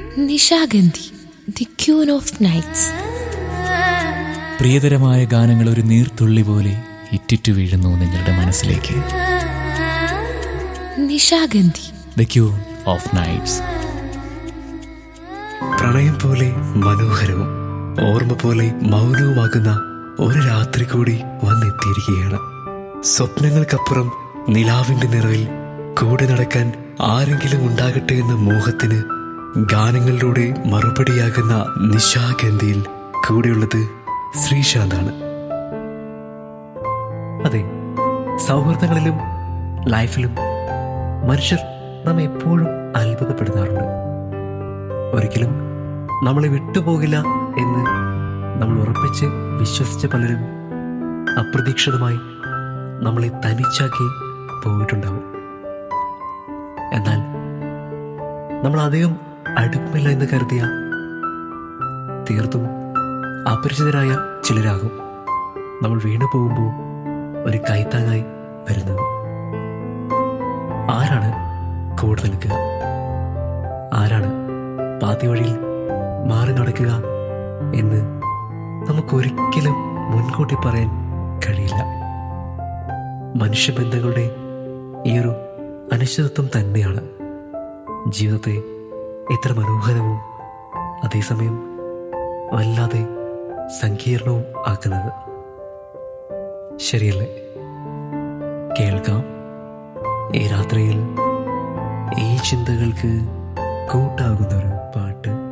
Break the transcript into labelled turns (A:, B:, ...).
A: Nishagandhi the queen of nights
B: പ്രിയതരമായ ഗാനങ്ങൾ ഒരു നീർത്തുള്ളി പോലെ ഇറ്റിറ്റു വീഴുന്നു നിങ്ങളുടെ മനസ്സിലേക്ക്
A: Nishagandhi
B: the queen of nights
C: പ്രണയം പോലെ മനോഹരവും ഓർമ്മ പോലെ മൗനവുമാകുന്ന ഒരു രാത്രി കൂടി വന്നെത്തിയിരിക്കുകയാണ് സ്വപ്നങ്ങൾക്കപ്പുറം നിലാവിന്റെ നിറവിൽ കൂടെ നടക്കാൻ ആരെങ്കിലും ഉണ്ടാകട്ടെ എന്ന മോഹത്തിന് ഗാനങ്ങളിലൂടെ മറുപടിയാകുന്ന നിശാഗന്ധിയിൽ കൂടെയുള്ളത് ശ്രീശാന്താണ് അതെ സൗഹൃദങ്ങളിലും ലൈഫിലും മനുഷ്യർ നമ്മെ എപ്പോഴും അത്ഭുതപ്പെടുത്താറുണ്ട് ഒരിക്കലും നമ്മളെ വിട്ടുപോകില്ല എന്ന് നമ്മൾ ഉറപ്പിച്ച് വിശ്വസിച്ച പലരും അപ്രതീക്ഷിതമായി നമ്മളെ തനിച്ചാക്കി പോയിട്ടുണ്ടാവും എന്നാൽ നമ്മൾ അധികം അടുപ്പമില്ല എന്ന് കരുതിയ തീർത്തും അപരിചിതരായ ചിലരാകും നമ്മൾ വീണു പോകുമ്പോൾ ഒരു കൈത്താങ്ങായി വരുന്നത് ആരാണ് കൂടെ നിൽക്കുക ആരാണ് പാതി വഴിയിൽ മാറി നടക്കുക എന്ന് നമുക്കൊരിക്കലും മുൻകൂട്ടി പറയാൻ കഴിയില്ല മനുഷ്യബന്ധങ്ങളുടെ ഈ ഒരു അനിശ്ചിതത്വം തന്നെയാണ് ജീവിതത്തെ എത്ര മനോഹരവും അതേസമയം വല്ലാതെ സങ്കീർണവും ആക്കുന്നത് ശരിയല്ലേ കേൾക്കാം ഈ രാത്രിയിൽ ഈ ചിന്തകൾക്ക് കൂട്ടാകുന്നൊരു പാട്ട്